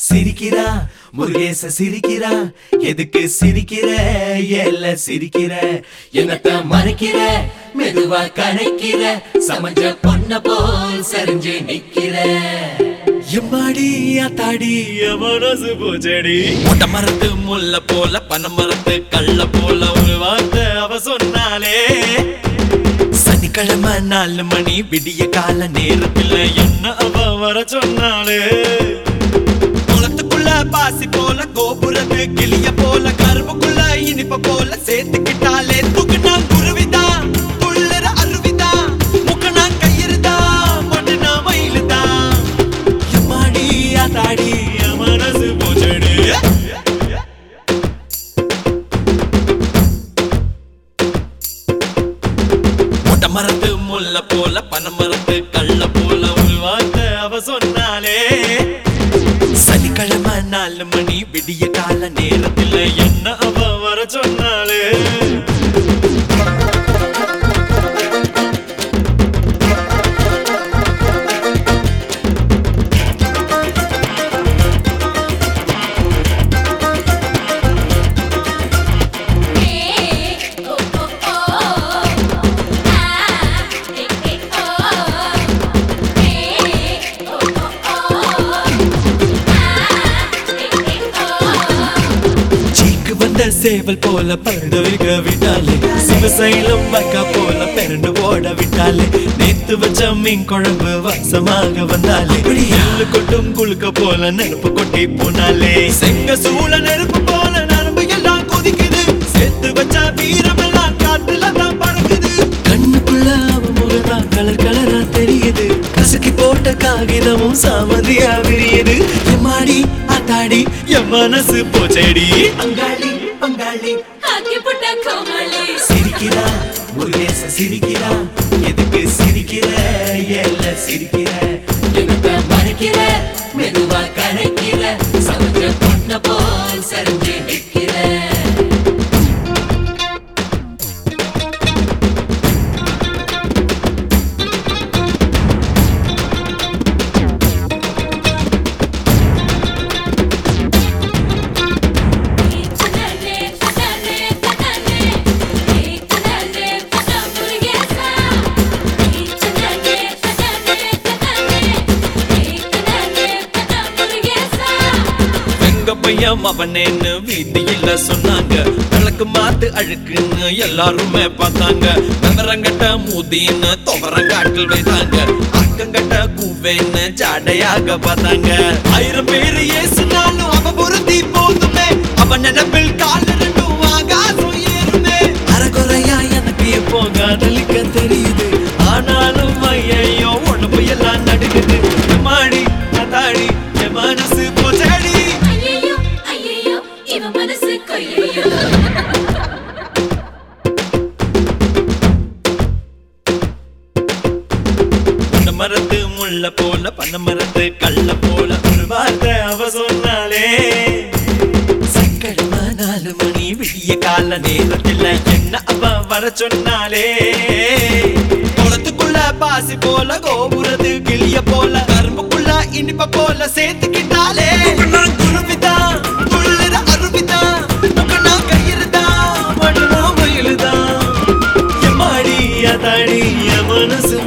சிரிக்கிறா முருகேச சிரிக்கிறா எதுக்கு சிரிக்கிற ஏல சிரிக்கிற என்னத்த மறைக்கிற மெதுவா கணைக்கிற சமஞ்ச பொண்ண போல் சரிஞ்சு நிக்கிற எம்மாடி ஆத்தாடி என் மனசு பூச்செடி மொட்டை மரத்து முல்ல போல பனை மரத்து கள்ள போல ஒரு வார்த்தை அவ சொன்னாலே சனிக்கிழமை நாலு மணி விடிய கால நேரத்துல என்ன அவ வர சொன்னாலே குளத்துக்குள்ள பாசி போல கோபுரத்து கிளிய போல கரும்புக்குள்ள இனிப்ப போல சேர்த்துக்கிட்டாலே தூக்குனா குருவிதா துள்ளுற அருவிதா முக்கனா கயிறுதா மொட்டுனா மயிலுதா எம்மாடி ஆத்தாடி என் மனசு போச்சடி மொட்டை மரத்து முல்ல போல பனை மரத்து கள்ள போல ஒரு வார்த்தை அவ சொன்னாலே சனிக்கிழமை நாலு மணி விடிய கால நேரத்துல என்ன அவ வர சொன்னாலே சீக்கு வந்த சேவல் போல பரண்டு வைக்க விட்டாலே சிவசைலம் வைக்க போல பெரண்டு ஓட விட்டாலே நேத்து வச்ச மீன் குழம்பு வாசமாக வந்தாலே எள்ளு கொட்டும் குளுக்க போல நெருப்பு கொட்டி போனாலே செங்க சூழ நெருப்பு போல நரம்பு எல்லாம் கொதிக்குது சேர்த்து வச்ச வீரம் எல்லாம் காட்டுல தான் பறக்குது கண்ணுக்குள்ள அவ முகதான் கலர் கலரா தெரியுது கசக்கி போட்ட காகிதமும் சாமதியா விரியுது எம்மாடி ஆத்தாடி என் மனசு போச்சேடி பங்காளி பங்காளி சிரிக்கிறா முருகேச சிரிக்கிறா எதுக்கு சிரிக்கிற ஏல சிரிக்கிற என்னத்த மறைக்கிற மெதுவா கரைக்கிற சமுத்திர பொண்ண போல் சரிஞ்சு நிக்கிற எங்க பையன் அவனேன்னு வீதியில சொன்னாங்க விளக்கு மாத்து அழுக்குன்னு எல்லாருமே பார்த்தாங்க விவரங்கட்ட மூதின்னு துவரங்காட்டில் வைத்தாங்க அக்கங்கட்ட கூவேன்னு ஜாடையாக பார்த்தாங்க ஆயிரம் பேரு ஏசுனாலும் அவ பொருத்தி போதுமே அவன் நினைப்பில் கால் ரெண்டும் ஆகாசம் ஏறுமே அறகுறையா எனக்கு இப்போ காதலிக்க தெரியுது ஆனாலும் ஐயையோ உடம்பு எல்லாம் நடுக்குது மாடி அதாடி என் மனசு போச்சடி மனசு கொய்யோ இந்த மரத்து முள்ள போல பண்ண மரத்து கள்ள போல ஒரு வார்த்தை அவ சொன்னாலே சங்கடமா நாலு மணி விடிய கால நேரத்தில் என்ன அவ வர சொன்னாலே குளத்துக்குள்ள பாசி போல கோபுரத்து கிளிய போல கரும்புக்குள்ள இனிப்ப போல சேர்த்துக்கிட்டாலே குருவிதா துள்ளுற அருவிதா முகனா கயிறுதா மண்ணுனா மயிலுதா எம்மாடி அதாடி என் மனசு